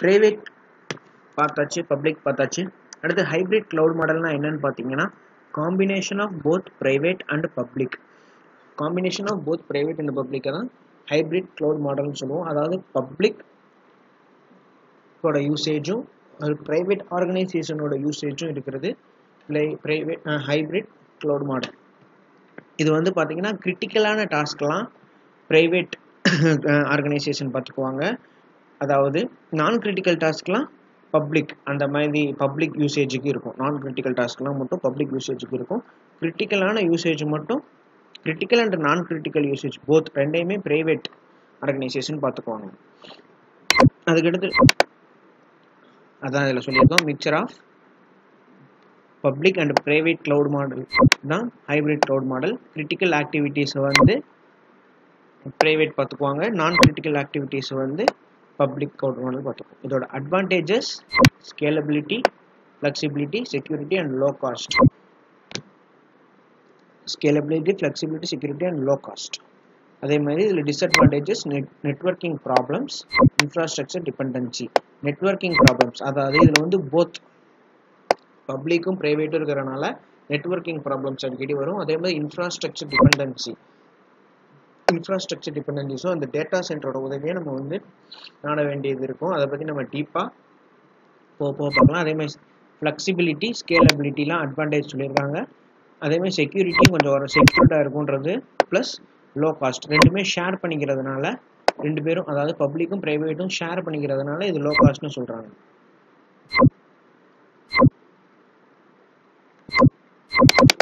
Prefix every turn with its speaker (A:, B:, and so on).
A: private பார்த்தாச்சு public பார்த்தாச்சு அடுத்து ஹைப்ரிட் க்ளவுட் மாடல்னா என்னன்னு பார்த்தீங்கன்னா combination of both private and public combination of both private and பப்ளிக்கை தான் ஹைப்ரிட் க்ளவுட் மாடல்னு சொல்லுவோம் அதாவது பப்ளிக் ஓட யூசேஜும் அது ப்ரைவேட் ஆர்கனைசேஷனோட யூசேஜும் இருக்கிறது ப்ரைவேட் ஹைப்ரிட் க்ளவுட் மாடல் இது வந்து பார்த்தீங்கன்னா கிரிட்டிக்கலான டாஸ்க்லாம் ப்ரைவேட் ஆர்கனைசேஷன் பார்த்துக்குவாங்க அதாவது நான் கிரிட்டிக்கல் டாஸ்க்லாம் பப்ளிக் அந்த மாதிரி பப்ளிக் யூசேஜுக்கு இருக்கும் நான் கிரிட்டிக்கல் டாஸ்க்லாம் மட்டும் பப்ளிக் யூசேஜுக்கு இருக்கும் கிரிட்டிக்கலான யூசேஜ் மட்டும் critical and non critical usage both ரெண்டையுமே ப்ரைவேட் ஆர்கனைசேஷன் பார்த்துக்குவாங்க அதுக்கடுத்து அதான் இதில் சொல்லியிருக்கோம் mixture of public and private cloud model தான் hybrid cloud model critical activities வந்து ப்ரைவேட் பார்த்துக்குவாங்க நான் கிரிட்டிக்கல் ஆக்டிவிட்டீஸ் வந்து பப்ளிக் க்ளவுட் மாடல் பார்த்துக்குவோம் இதோட advantages scalability flexibility security and low cost scalability flexibility security and low cost அதே மாதிரி இதில் disadvantages net networking problems infrastructure dependency networking problems அதாவது இதில் வந்து போத் பப்ளிக்கும் ப்ரைவேட்டும் இருக்கிறனால நெட்ஒர்க்கிங் ப்ராப்ளம்ஸ் அடிக்கடி வரும் அதே மாதிரி இன்ஃப்ராஸ்ட்ரக்சர் டிபெண்டன்சி இன்ஃப்ராஸ்ட்ரக்சர் டிபெண்டன்சிஸும் அந்த டேட்டா சென்டரோட உதவியை நம்ம வந்து நாட வேண்டியது இருக்கும் அதை பற்றி நம்ம டீப்பாக போக போக பார்க்கலாம் அதே மாதிரி ஃப்ளெக்சிபிலிட்டி ஸ்கேலபிலிட்டிலாம் அட்வான்டேஜ் சொல்லியிருக்காங்க அதே மாதிரி செக்யூரிட்டியும் கொஞ்சம் ஒரு செக்யூர்டாக இருக்குன்றது ப்ளஸ் லோ காஸ்ட் ரெண்டுமே ஷேர் பண்ணிக்கிறதுனால ரெண்டு பேரும் அதாவது பப்ளிக்கும் ப்ரைவேட்டும் ஷேர் பண்ணிக்கிறதுனால இது லோ காஸ்ட்னு சொல்கிறாங்க